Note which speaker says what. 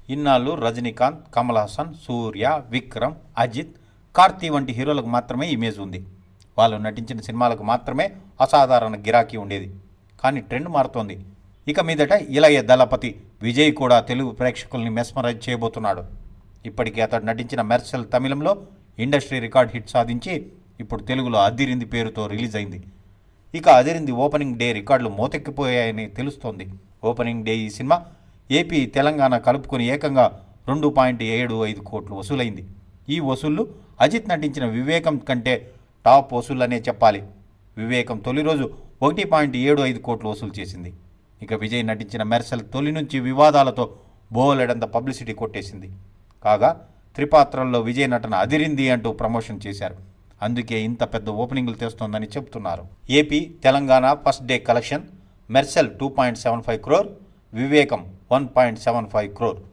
Speaker 1: ఇన్నాళ్ళు రజనీకాంత్ కమల్ హాసన్ సూర్య విక్రమ్ అజిత్ కార్తీ వంటి హీరోలకు మాత్రమే ఇమేజ్ ఉంది వాళ్ళు నటించిన సినిమాలకు మాత్రమే అసాధారణ గిరాకీ ఉండేది కానీ ట్రెండ్ మారుతోంది ఇక మీదట ఇలయ దళపతి విజయ్ కూడా తెలుగు ప్రేక్షకుల్ని మెస్మరైజ్ చేయబోతున్నాడు ఇప్పటికే అతడు నటించిన మెర్సెల్ తమిళంలో ఇండస్ట్రీ రికార్డ్ హిట్ సాధించి ఇప్పుడు తెలుగులో అదిరింది పేరుతో రిలీజ్ అయింది ఇక అదిరింది ఓపెనింగ్ డే రికార్డులు మోతెక్కిపోయాయని తెలుస్తోంది ఓపెనింగ్ డే ఈ సినిమా ఏపీ తెలంగాణ కలుపుకొని ఏకంగా రెండు పాయింట్ ఏడు ఐదు కోట్లు వసూలైంది ఈ వసూళ్లు అజిత్ నటించిన వివేకం కంటే టాప్ వసూళ్ళనే చెప్పాలి వివేకం తొలి రోజు ఒకటి పాయింట్ ఏడు ఐదు కోట్లు వసూలు చేసింది ఇక విజయ్ నటించిన మెర్సెల్ తొలి నుంచి వివాదాలతో బోలెడంత పబ్లిసిటీ కొట్టేసింది కాగా త్రిపాత్రల్లో విజయ్ నటన అదిరింది అంటూ ప్రమోషన్ చేశారు అందుకే ఇంత పెద్ద ఓపెనింగ్లు తెస్తోందని చెబుతున్నారు AP Telangana first day collection Mersal two point seven five crore Vivegam one point seven five crore